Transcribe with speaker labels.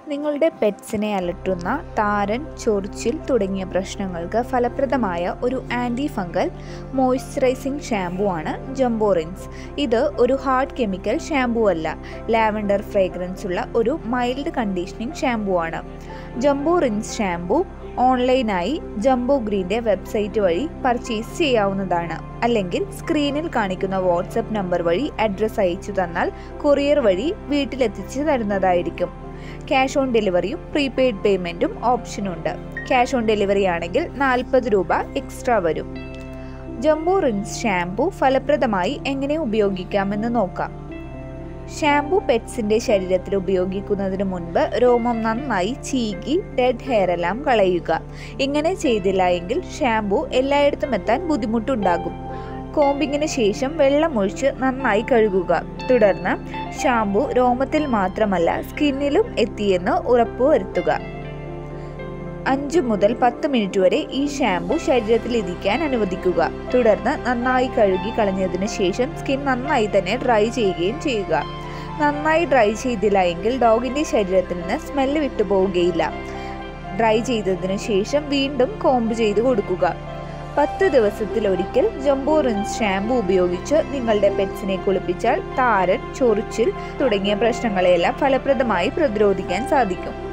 Speaker 1: നിങ്ങളുടെ പെറ്റ്സിനെ അലട്ടുന്ന താരൻ ചൊറിച്ചിൽ തുടങ്ങിയ പ്രശ്നങ്ങൾക്ക് ഫലപ്രദമായ ഒരു ആൻറ്റി ഫംഗൽ മോയ്സ്ചറൈസിംഗ് ഷാംപൂ ആണ് ജംബോറിൻസ് ഇത് ഒരു ഹാർഡ് കെമിക്കൽ ഷാംപൂ അല്ല ലാവൻഡർ ഫ്രേഗ്രൻസ് ഉള്ള ഒരു മൈൽഡ് കണ്ടീഷനിങ് ഷാംപൂ ആണ് ജംബോറിൻസ് ഷാംപൂ ഓൺലൈനായി ജംബോ ഗ്രീൻ്റെ വെബ്സൈറ്റ് വഴി പർച്ചേസ് ചെയ്യാവുന്നതാണ് അല്ലെങ്കിൽ സ്ക്രീനിൽ കാണിക്കുന്ന വാട്സപ്പ് നമ്പർ വഴി അഡ്രസ്സ് അയച്ചു തന്നാൽ കൊറിയർ വഴി വീട്ടിലെത്തിച്ച് തരുന്നതായിരിക്കും ക്യാഷ് ഓൺ ഡെലിവറിയും പ്രീപെയ്ഡ് പേയ്മെൻറ്റും ഓപ്ഷനുണ്ട് ക്യാഷ് ഓൺ ഡെലിവറി ആണെങ്കിൽ നാൽപ്പത് രൂപ എക്സ്ട്രാ വരും ജംബോ റിൻസ് ഷാംപൂ ഫലപ്രദമായി എങ്ങനെ ഉപയോഗിക്കാമെന്ന് നോക്കാം ഷാംപൂ പെറ്റ്സിന്റെ ശരീരത്തിൽ ഉപയോഗിക്കുന്നതിന് മുൻപ് രോമം നന്നായി ചീകി ഡെഡ് ഹെയർ എല്ലാം കളയുക ഇങ്ങനെ ചെയ്തില്ല എങ്കിൽ ഷാംപൂ എല്ലായിടത്തും എത്താൻ ബുദ്ധിമുട്ടുണ്ടാകും കോമ്പിങ്ങിന് ശേഷം വെള്ളമൊഴിച്ച് നന്നായി കഴുകുക തുടർന്ന് ഷാംപൂ രോമത്തിൽ മാത്രമല്ല സ്കിന്നിലും എത്തിയെന്ന് ഉറപ്പുവരുത്തുക അഞ്ച് മുതൽ പത്ത് മിനിറ്റ് വരെ ഈ ഷാംപൂ ശരീരത്തിൽ ഇരിക്കാൻ അനുവദിക്കുക തുടർന്ന് നന്നായി കഴുകി കളഞ്ഞതിന് ശേഷം സ്കിൻ നന്നായി തന്നെ ഡ്രൈ ചെയ്യുകയും ചെയ്യുക നന്നായി ഡ്രൈ ചെയ്തില്ല എങ്കിൽ ഡോഗിൻ്റെ ശരീരത്തിൽ നിന്ന് സ്മെല്ല് വിട്ടുപോവുകയില്ല ഡ്രൈ ചെയ്തതിന് ശേഷം വീണ്ടും കോമ്പ് ചെയ്ത് കൊടുക്കുക പത്ത് ദിവസത്തിലൊരിക്കൽ ജംബോ റിൻസ് ഷാംപൂ ഉപയോഗിച്ച് നിങ്ങളുടെ പെറ്റ്സിനെ കുളിപ്പിച്ചാൽ താരൻ ചൊറിച്ചിൽ തുടങ്ങിയ പ്രശ്നങ്ങളെയെല്ലാം ഫലപ്രദമായി പ്രതിരോധിക്കാൻ സാധിക്കും